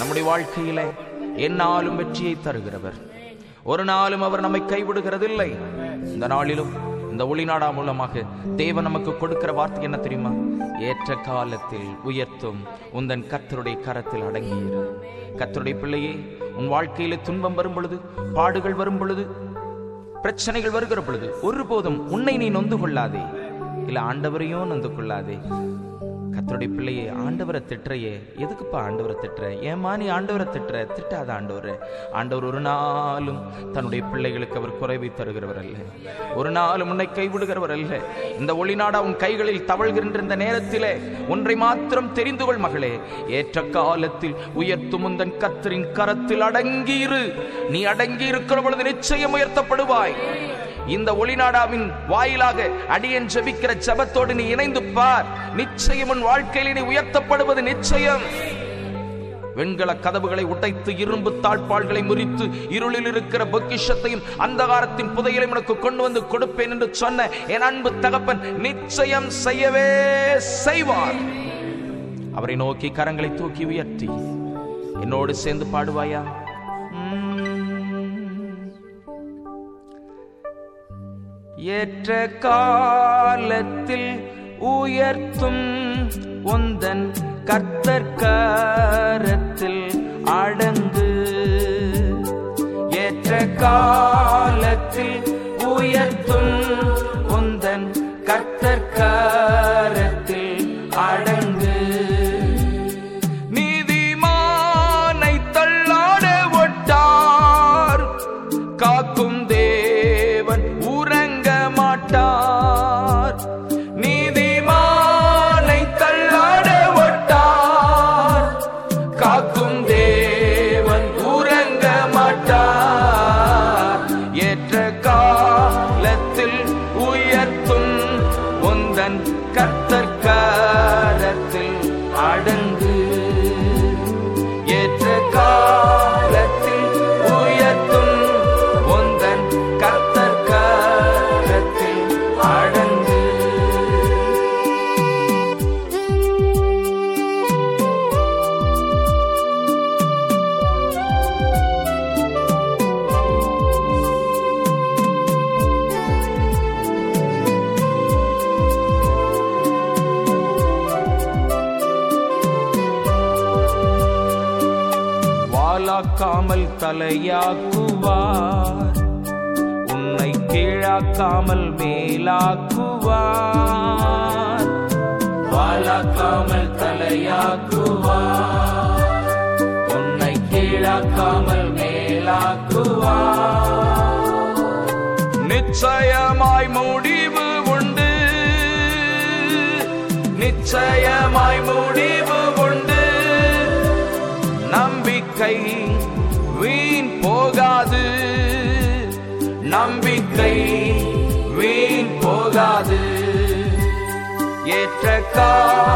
நம்முடைய வாழ்க்கையிலே எந்நாளும் வெற்றியை தருகிறவர் ஒரு நாளும் அவர் நம்மை கைவிடுகிறதில்லை இந்த நாளிலும் இந்த ஒளிநாடா மூலமாக தேவன் நமக்கு கொடுக்கிற வார்த்தை என்ன தெரியுமா ஏற்ற காலத்தில் உயர்த்தும் உந்தன் கத்தருடைய கரத்தில் அடங்கியிரு கத்தருடைய பிள்ளையே உன் வாழ்க்கையிலே துன்பம் வரும் பொழுது பாடுகள் வரும் பொழுது பிரச்சனைகள் வருகிற பொழுது ஒருபோதும் உன்னை நீ நொந்து கொள்ளாதே இல்ல ஆண்டவரையும் நொந்து கொள்ளாதே கத்தருடைய பிள்ளையே ஆண்டவரை திட்டுறையே எதுக்குப்பா ஆண்டவரை திட்டுற ஏமா நீ ஆண்டவரை திட்டுற திட்டாத ஆண்டவர் ஆண்டவர் ஒரு நாளும் தன்னுடைய பிள்ளைகளுக்கு அவர் குறைவை தருகிறவர் அல்ல ஒரு நாளும் உன்னை கைவிடுகிறவர் அல்ல இந்த ஒளிநாடா உன் கைகளில் தவழ்கின்ற இந்த நேரத்திலே ஒன்றை மாத்திரம் தெரிந்து கொள் மகளே ஏற்ற காலத்தில் உயர்த்தும் உந்தன் கத்தரின் கரத்தில் அடங்கியிரு நீ அடங்கி இருக்கிற பொழுது நிச்சயம் உயர்த்தப்படுவாய் இந்த ஒளிநாடாவின் வாயிலாக அடியன் ஜெபிக்கிற ஜெபத்தோடு நீ இணைந்து பார் நிச்சயம் உன் வாழ்க்கையில் நீ உயர்த்தப்படுவது நிச்சயம் வெண்கல கதவுகளை உடைத்து இரும்பு தாழ்பாள்களை முறித்து இருளில் இருக்கிற பொக்கிஷத்தையும் அந்தகாரத்தின் புதையலையும் உனக்கு கொண்டு வந்து கொடுப்பேன் என்று சொன்ன என் அன்பு தகப்பன் நிச்சயம் செய்யவே செய்வார் அவரை நோக்கி கரங்களை தூக்கி உயர்த்தி என்னோடு சேர்ந்து பாடுவாயா உம். ஏற்ற காலத்தில் உயர்த்தும் உந்தன் கர்த்தர்கரத்தில் அடங்கு ஏற்ற காலத்தில் உயர்த்தும் உந்தன் கர்த்தர்கரத்தில் அடங்கு நீதிமானை தள்ளாட ஒட்டார் காக்கும் தேவன் உறங்க மாட்டார் நீதிமானை தள்ளாட ஒட்டார் காக்கும் தேவன் உறங்க மாட்டார் ஏற்ற காலத்தில் உயர்த்தும் உந்தன் கர்த்தர்கரத்தில் அடங்கு ஏற்ற காலத்தில் உயர்த்தும் உந்தன் கர்த்தர்கரத்தில் அடங்கு வாலாக்காமல் தலையாக்குவார் உன்னை கீழாக்காமல் மேலாக்குவார் வாலாக்காமல் தலையாக்குவார் உன்னை கீழாக்காமல் மேலாக்குவார் நிச்சயமாய் முடிவு உண்டு நிச்சயமாய் முடிவு உண்டு நம்பிக்கை வீண் போகாது நம்பிக்கை வீண் போகாது ஏற்ற கால